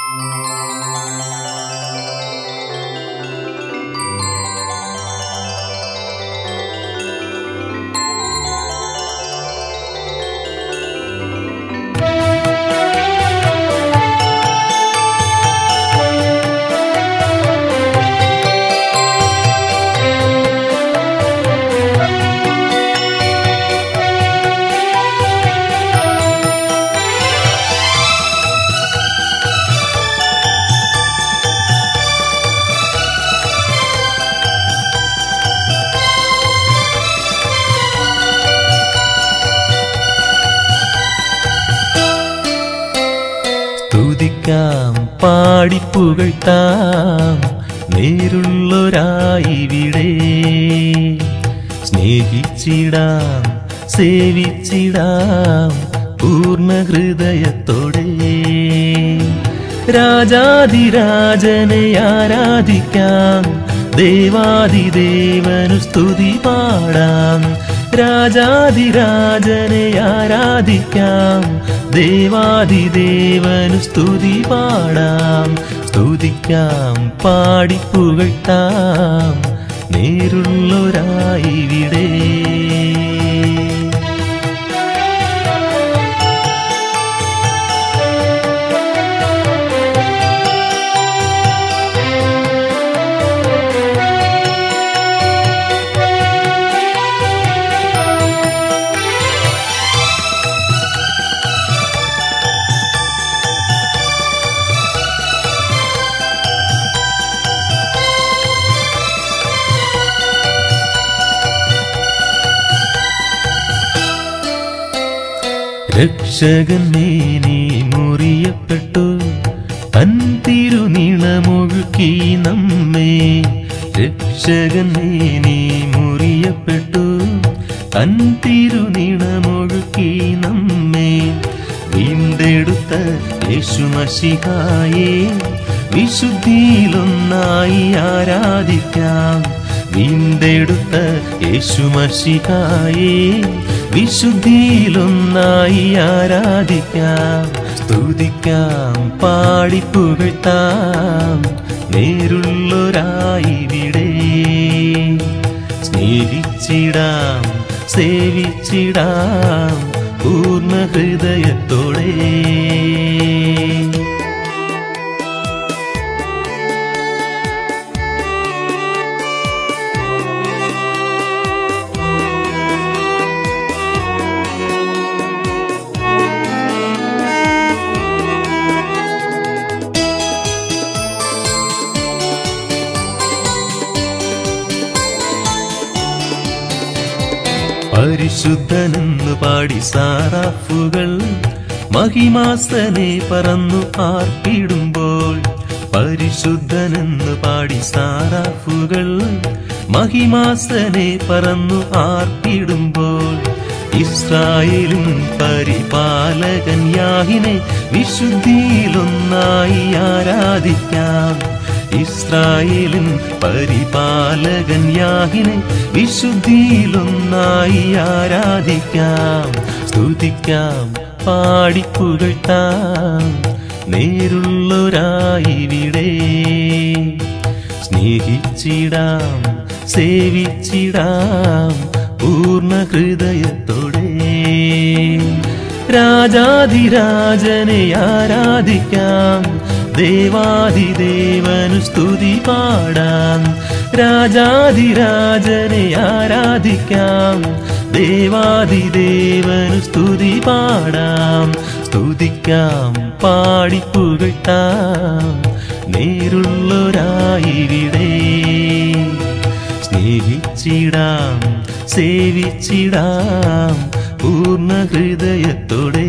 സ്തുതിക്കാം പാടിപ്പുകഴ്ത്താം നേരുള്ളൊരായിവിടെ സ്നേഹിച്ചിടാം സേവിച്ചിടാം പൂർണ്ണ ഹൃദയത്തോടെ രാജാതിരാജനെ ആരാധിക്കാം ദേവാദിദേവനു സ്തുതി പാടാം രാജാതിരാജനെ ആരാധിക്കാം ദേവാദിദേവനു സ്തുതി പാടാം സ്തുതിക്കാം പാടിപ്പുകഴ്ത്താം നേരുള്ളൊരായിവിടെ രക്ഷകൻ മേനി മുറിയപ്പെട്ടു തൻ തിരുനീളമൊഴുക്കി നമ്മെ രക്ഷകൻ മേനി മുറിയപ്പെട്ടു തൻ തിരുനീളമൊഴുക്കി നമ്മെ വീണ്ടെടുത്ത യേശുമഷിഹായെ വിശുദ്ധിയിലൊന്നായി ആരാധിക്കാം വീണ്ടെടുത്ത യേശുമഷിഹായെ വിശുദ്ധിയിലൊന്നായി ആരാധിക്കാം സ്തുതിക്കാം പാടിപ്പുകഴ്ത്താം നേരുള്ളൊരായിവിടെ സ്നേഹിച്ചിടാം സേവിച്ചിടാം പൂർണ്ണ ഹൃദയത്തോടെ പരിശുദ്ധനെന്ന് പാടി സാറാഫുകൾ മഹിമാസനെ പറന്നു ആർപ്പിടുമ്പോൾ പരിശുദ്ധനെന്ന് പാടി സാറാഫുകൾ മഹിമാസനെ പറന്നു ആർപ്പിടുമ്പോൾ ഇസ്രായേലും പരിപാലകൻ യാഹിനെ വിശുദ്ധിയിലൊന്നായി ആരാധിക്കാം ഇസ്രായേലിൻ പരിപാലകൻ യാഹിനെ വിശുദ്ധിയിലൊന്നായി ആരാധിക്കാം സ്തുതിക്കാം പാടിപ്പുകഴ്ത്താം നേരുള്ളൊരായിവിടെ സ്നേഹിച്ചിടാം സേവിച്ചിടാം പൂർണ്ണ ഹൃദയത്തോടെ രാജാതിരാജനെ ആരാധിക്കാം ദേവാദിദേവനു സ്തുതി പാടാം രാജാതിരാജനെ ആരാധിക്കാം ദേവാദിദേവനു സ്തുതി പാടാം സ്തുതിക്കാം പാടിപ്പുകഴ്ത്താം നേരുള്ളൊരായിവിടെ സ്നേഹിച്ചിടാം സേവിച്ചിടാം പൂർണ്ണ ഹൃദയത്തോടെ